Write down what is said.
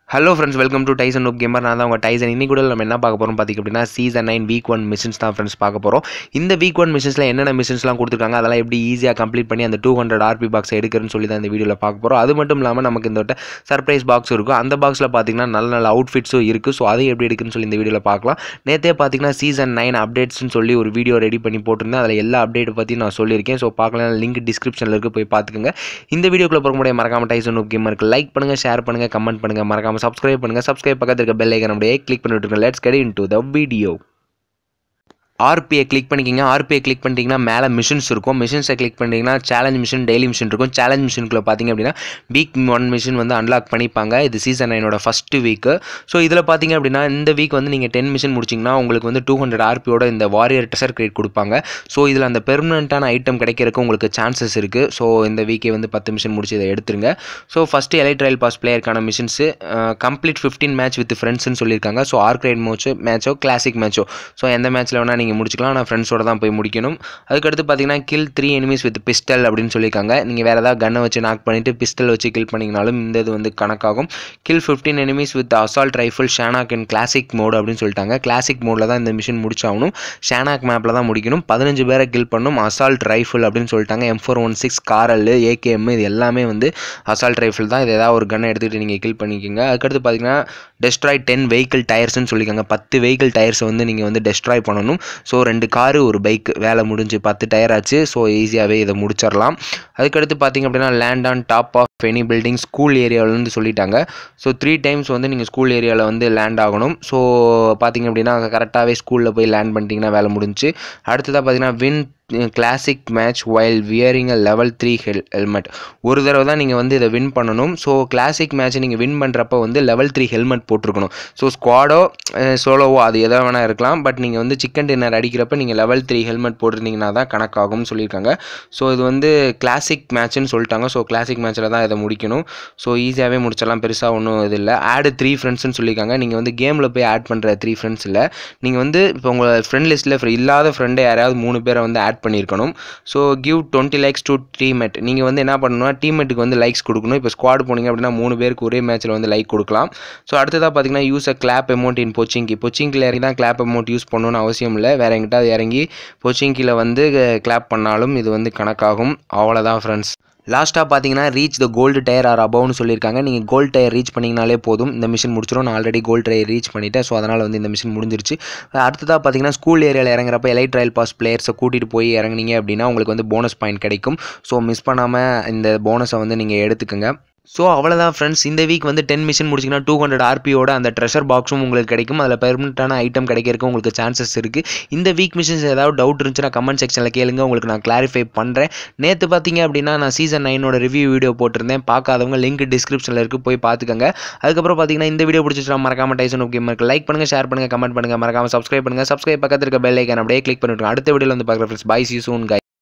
hello friends welcome to Tyson noob gamer நான் தான் உங்கள் டைசன் இன்னைக்கு கூட நம்ம என்ன பார்க்க போகிறோம் பார்த்திங்க அப்படின்னா season nine week one missions தான் ஃப்ரெண்ட்ஸ் பார்க்க போகிறோம் இந்த வீக் ஒன் மிஷன்ஸில் என்னென்ன மிஷன்ஸ்லாம் கொடுத்துருக்காங்க அதெல்லாம் எப்படி ஈஸியாக கம்ப்ளீட் பண்ணி அந்த டூ ஹண்ட்ரட் ஆர்பி பாக்ஸ் எடுக்கிறேன்னு சொல்லி தான் இந்த வீடியோவில் பார்க்க போகிறோம் அது மட்டும் இல்லாமல் நமக்கு இந்த சர்ப்ரைஸ் பாக்ஸ் இருக்கும் அந்த பாக்ஸில் பார்த்தீங்கன்னா நல்ல நல்ல அவுட்ஃபிட்ஸும் இருக்குது ஸோ அதை எப்படி எடுக்குன்னு சொல்லி இந்த வீடியோவில் பார்க்கலாம் நேற்றே பார்த்தீங்கன்னா சீசன் நைன் அப்டேட்ஸ்னு சொல்லி ஒரு வீடியோ ரெடி பண்ணி போட்டிருந்தேன் அதில் எல்லா அப்டேட்டை பற்றி நான் சொல்லியிருக்கேன் ஸோ பார்க்கலாம் லிங்க் டிஸ்கிரிப்ஷனில் இருக்குது போய் பார்த்துக்கோங்க இந்த வீடியோக்குள்ள போக முடியாது மறக்காம டைசன் நோப் கேமருக்கு லைக் பண்ணுங்கள் ஷேர் பண்ணுங்கள் கமெண்ட் பண்ணுங்கள் மறக்காம சப்ஸ்கிரைப் பண்ணுங்கள் சப்ஸ்கிரைப் பக்கத்தில் இருக்க பெல் ஐக்கன் அப்படியே கிளிக் பண்ணி விட்டுருங்க let's get into the video ஆர்பிஐ கிளிக் பண்ணிக்கிங்க ஆர்பிஐ கிளிக் பண்ணிட்டீங்கன்னா மேலே மிஷின்ஸ் இருக்கும் மிஷின்ஸை கிளிக் பண்ணிட்டீங்கன்னா சேலஞ்ச் மிஷின் டெய்லி மிஷின் இருக்கும் சேலஞ்ச் மிஷினுக்குள்ள பார்த்தீங்க அப்படின்னா வீக் ஒன் மிஷின் வந்து அன்லாக் பண்ணிப்பாங்க இது சீசன் நைனோட ஃபஸ்ட்டு வீக்கு ஸோ இதில் பார்த்தீங்க அப்படின்னா இந்த வீக் வந்து நீங்கள் டென் மிஷின் முடிச்சிங்கன்னா உங்களுக்கு வந்து டூ ஹண்ட்ரட் ஆர்பியோட இந்த வாரியர் டெசர் கிரேட் கொடுப்பாங்க ஸோ இதில் அந்த பெர்மனண்ட்டான ஐட்டம் கிடைக்கிறதுக்கு உங்களுக்கு சான்சஸ் இருக்குது ஸோ இந்த வீக்கே வந்து பத்து மிஷின் முடிச்சு இதை எடுத்துருங்க so first elite royale pass பிளேயருக்கான missions complete fifteen match with ஃப்ரெண்ட்ஸ்னு சொல்லியிருக்காங்க ஸோ ஆர்க் ரைட் மேட்சோ மேட்சோ கிளாசிக் மேட்சோ ஸோ எந்த மேட்ச்சில் வேணால் நீங்கள் முடிச்சுக்கலாம் ஆனால் ஃப்ரெண்ட்ஸோட தான் போய் முடிக்கணும் அதுக்கடுத்து பார்த்தீங்கன்னா kill three enemies with pistol அப்படின்னு சொல்லியிருக்காங்க நீங்கள் வேறு ஏதாவது கன்னை வச்சு நாக் பண்ணிவிட்டு பிஸ்டல் வச்சு கில் பண்ணிங்கனாலும் இந்த இது வந்து கணக்காகும் kill fifteen enemies with assault rifle ஷானாக் அண்ட் கிளாசிக் மோடு அப்படின்னு சொல்லிட்டாங்க கிளாசிக் மோடில் தான் இந்த மிஷின் முடிச்சாகணும் ஷானாக் மேப்பில் தான் முடிக்கணும் பதினஞ்சு பேரை கில் பண்ணும் அசால்ட் ரைஃபிள் அப்படின்னு சொல்லிட்டாங்க எம் ஃபோர் ஒன் சிக்ஸ் காரல் ஏகேஎம் இது எல்லாமே வந்து அசால்ட் ரைஃபிள் தான் இது ஏதாவது ஒரு கன்னை எடுத்துகிட்டு நீங்கள் கில் பண்ணிக்கோங்க அதுக்கடுத்து பார்த்தீங்கன்னா டெஸ்ட்ராய் டென் வெஹிக்கிள் டயர்ஸ்னு சொல்லியிருக்காங்க பத்து வெஹிக்கிள் டயர்ஸை வந்து நீங்கள் வந்து டெஸ்ட்ராய் பண்ணணும் ஸோ ரெண்டு காரு ஒரு பைக் வேலை முடிஞ்சு பத்து டயர் ஆச்சு ஸோ ஈஸியாகவே இதை முடிச்சிடலாம் அதுக்கடுத்து பார்த்தீங்க அப்படின்னா land on top of any building school ஏரியாவிலேருந்து சொல்லிட்டாங்க ஸோ த்ரீ டைம்ஸ் வந்து நீங்கள் ஸ்கூல் ஏரியாவில் வந்து லேண்ட் ஆகணும் ஸோ பார்த்தீங்க அப்படின்னா கரெக்டாகவே ஸ்கூலில் போய் லேண்ட் பண்ணிட்டீங்கன்னா வேலை முடிஞ்சு அடுத்ததாக பார்த்தீங்கன்னா win classic match while wearing a level three ஹெல் ஹெல்மெட் ஒரு தடவை தான் நீங்கள் வந்து இதை வின் பண்ணணும் ஸோ கிளாசிக் மேட்ச் நீங்கள் வின் பண்ணுறப்ப வந்து லெவல் த்ரீ ஹெல்மெட் போட்டிருக்கணும் ஸோ ஸ்குவாடோ சோலோவோ அது எதோ வேணால் இருக்கலாம் பட் நீங்கள் வந்து சிக்கன் டின்னர் அடிக்கிறப்ப நீங்கள் லெவல் த்ரீ ஹெல்மெட் போட்டிருந்தீங்கன்னா தான் கணக்காகும்னு சொல்லியிருக்காங்க ஸோ இது வந்து கிளாசிக் மேட்ச்னு சொல்லிட்டாங்க ஸோ கிளாசிக் மேட்ச்சில் தான் இதை முடிக்கணும் ஸோ ஈஸியாகவே முடிச்சிடலாம் பெருசாக ஒன்றும் இது இல்லை ஆடு த்ரீ ஃப்ரெண்ட்ஸ்னு சொல்லியிருக்காங்க நீங்கள் வந்து கேமில் போய் ஆட் பண்ணுற த்ரீ ஃப்ரெண்ட்ஸ் இல்லை நீங்கள் வந்து இப்போ உங்கள் ஃப்ரெண்ட் லிஸ்ட்டில் இல்லாத ஃப்ரெண்டை யாராவது மூணு பேரை வந்து ஆட் பண்ணியிருக்கணும் so give twenty likes to teammate நீங்கள் வந்து என்ன பண்ணணும்னா டீமேட்டுக்கு வந்து லைக்ஸ் கொடுக்கணும் இப்போ ஸ்குவாட் போனீங்க அப்படின்னா மூணு பேருக்கு ஒரே மேட்ச்சில் வந்து லைக் கொடுக்கலாம் ஸோ அடுத்ததாக பார்த்தீங்கன்னா யூஸ் அ கிளாப் அமௌண்ட் இன் பொச்சிங்கி பொச்சிங்கில் இறங்கி தான் கிளாப் அமௌண்ட் யூஸ் பண்ணணும்னு அவசியம் இல்லை வேறு எங்கிட்ட இறங்கி பொச்சிங்கியில் வந்து கிளாப் பண்ணாலும் இது வந்து கணக்காகும் அவ்வளோதான் ஃப்ரெண்ட்ஸ் லாஸ்ட்டாக பார்த்தீங்கன்னா reach the gold tier or அபவ்னு சொல்லியிருக்காங்க நீங்கள் கோல்டு டயர் ரீச் பண்ணிங்கனாலே போதும் இந்த மிஷின் முடிச்சிடும் நான் ஆல்ரெடி கோல்டு டயர் ரீச் பண்ணிட்டேன் ஸோ அதனால் வந்து இந்த மிஷின் முடிஞ்சிருச்சு அடுத்ததாக பார்த்தீங்கன்னா ஸ்கூல் ஏரியாவில் இறங்குறப்ப எலைட் ரயில் பாஸ் பிளேயர்ஸை கூட்டிகிட்டு போய் இறங்குனீங்க அப்படின்னா உங்களுக்கு வந்து போனஸ் பாயிண்ட் கிடைக்கும் ஸோ மிஸ் பண்ணாமல் இந்த போனஸை வந்து நீங்கள் எடுத்துக்கோங்க ஸோ அவ்வளோதான் ஃப்ரெண்ட்ஸ் இந்த வீக் வந்து டென் மிஷின் முடிச்சிங்கன்னா டூ ஹண்ட்ரட் ஆர்பியோட அந்த ட்ரெஷர் பாக்ஸும் உங்களுக்கு கிடைக்கும் அதில் பெர்மனெண்ட்டான ஐட்டம் கிடைக்கிறதுக்கு உங்களுக்கு சான்சஸ் இருக்குது இந்த வீக் மிஷின்ஸ் ஏதாவது டவுட் இருந்துச்சுன்னா கமெண்ட் செக்ஷனில் கேளுங்க உங்களுக்கு நான் கிளாரிஃபை பண்ணுறேன் நேற்று பார்த்தீங்க அப்படின்னா நான் சீசன் நைனோட ரிவ்யூ வீடியோ போட்டிருந்தேன் பார்க்காதவங்க லிங்க் டிஸ்கிரிப்ஷனில் இருக்குது போய் பார்த்துக்கங்க அதுக்கப்புறம் பார்த்தீங்கன்னா இந்த வீடியோ பிடிச்சிச்சுனா மறக்காம டைசன் ஓகே லைக் பண்ணுங்கள் ஷேர் பண்ணுங்கள் கமெண்ட் பண்ணுங்கள் மறக்காம சப்ஸ்கிரைப் பண்ணுங்கள் சப்ஸ்கிரைப் பக்கத்தில் இருக்க பெல் ஐக்கான் அப்படியே கிளிக் பண்ணிவிட்டு அடுத்த வீடியோவில் வந்து பார்க்குற ஃப்ரெண்ட்ஸ் பை சி சூன் கை